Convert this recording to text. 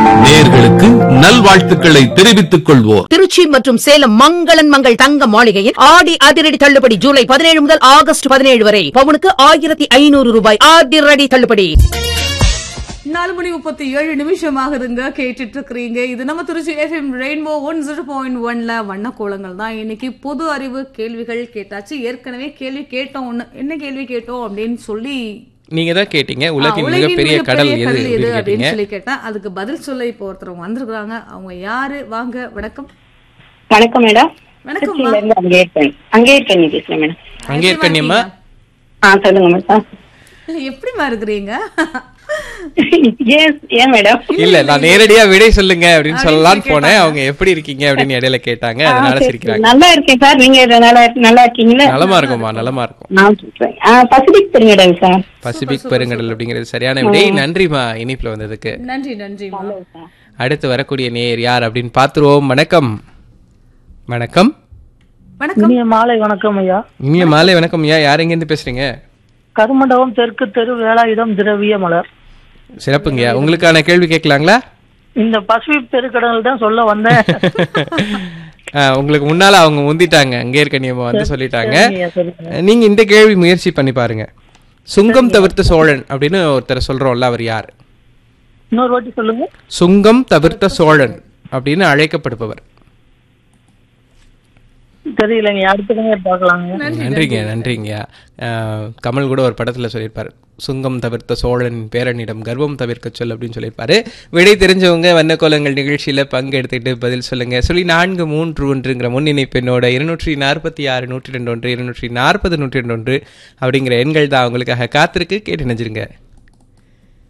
நேயர்களுக்கு நல்வாழ்த்துக்களை தெரிவித்துக் கொள்வோர் திருச்சி மற்றும் சேலம் மங்களன் மங்கள் தங்க மாளிகையில் ஆடி அதிரடி தள்ளுபடி ஜூலை பதினேழு முதல் ஆகஸ்ட் பதினேழு வரை பவுனுக்கு ஆயிரத்தி ஐநூறு ரூபாய் அதிரடி தள்ளுபடி நாலு மணி முப்பத்தி ஏழு நிமிஷம் ஆகுதுங்க கேட்டுட்டு இருக்கிறீங்க இது நம்ம Trichy FM Rainbow one zero point ஒன்ல வண்ண கோலங்கள் தான் இன்னைக்கு பொது அறிவு கேள்விகள் கேட்டாச்சு ஏற்கனவே கேள்வி கேட்டோம் ஒண்ணு என்ன கேள்வி கேட்டோம் அப்படின்னு சொல்லி நீங்க தான் கேட்டீங்க ஆ, உலகின் உலகின் மிகப்பெரிய கடல் எது கடல் எது அப்படின்னு அப்படின்னு கேட்டீங்க சொல்லி கேட்டேன் அதுக்கு பதில் சொல்ல இப்போ ஒருத்தர் வந்திருக்காங்க அவங்க யாரு வாங்க வணக்கம் வணக்கம் மேடம் வணக்கம் திருச்சியில இருந்து அங்கேயர் அங்கேயர் கண்ணி பேசுறேன் மேடம் அங்கே இருக்கண்ணியம்மா ஆ சொல்லுங்க மேடம் எப்படிமா இருக்கிறீங்க ஏன் ஏன் மேடம் இல்ல நான் நேரடியா விடை சொல்லுங்க அப்படின்னு அப்படின்னு சொல்லலாம்னு சொல்லி போனேன் அவங்க எப்படி இருக்கீங்க அப்படின்னு இடையில கேட்டாங்க ஆ, அதனால சரி, சிரிக்கிறாங்க நல்லா இருக்கேன் சார் நீங்க இது நல்லா நல்லா இருக்கீங்களா நலமா இருக்கும்மா நலமா இருக்கும் நான் சொல்றேன் ஆ, பசிபிக் பெருங்கடல் சார் பசிபிக் பெருங்கடல் அப்படிங்கிறது சரியான விடை நன்றிமா இனிப்புல வந்ததுக்கு நன்றி நன்றிமா அடுத்து வரக்கூடிய நேயர் யார் அப்படின்னு பாத்துருவோம் வணக்கம் வணக்கம் வணக்கம் இனிய மாலை வணக்கம் ஐயா இனிய மாலை வணக்கம் ஐயா யார் எங்க இருந்து பேசுறீங்க கருமண்டபம் தெற்கு தெரு வேலாயுதம் திரவிய மலர் சிறப்புங்கய்யா உங்களுக்கான கேள்வி கேட்கலாங்களா இந்த பசிபிக் தெருக்கடல் தான் சொல்ல வந்தேன் ஆ, உங்களுக்கு முன்னால அவங்க முந்திட்டாங்க அங்கே இருக்கணியம்மா வந்து சொல்லிட்டாங்க சரிங்க, சரிங்க. நீங்க இந்த கேள்வி முயற்சி பண்ணி பாருங்க சுங்கம் தவிர்த்த சோழன் அப்படின்னு ஒருத்தர் சொல்றோம்ல அவர் யார் இன்னொரு வாட்டி சொல்லுங்க சுங்கம் தவிர்த்த சோழன் அப்படின்னு அழைக்கப்படுபவர் தெரியலங்க அடுத்தவங்க பார்க்கலாங்க நன்றிங்க நன்றிங்க அஹ், கமல் கூட ஒரு படத்துல சொல்லியிருப்பாரு சுங்கம் தவிர்த்த சோழன் பேரனிடம் கர்வம் தவிர்க்க சொல் அப்படின்னு சொல்லியிருப்பாரு விடை தெரிஞ்சவங்க வண்ணக்கோலங்கள் நிகழ்ச்சியில பங்கெடுத்துட்டு பதில் சொல்லுங்க சொல்லி நான்கு மூன்று ஒன்றுங்கிற முன்னிணைப்பெண்ணோட இருநூற்றி நாற்பத்தி ஆறு நூற்றி ரெண்டு ஒன்று இருநூற்றி நாற்பது நூற்றி ரெண்டு ஒன்று அப்படிங்கிற எண்கள் தான் அவங்களுக்காக காத்திருக்கு கேட்டு நினைச்சிருங்க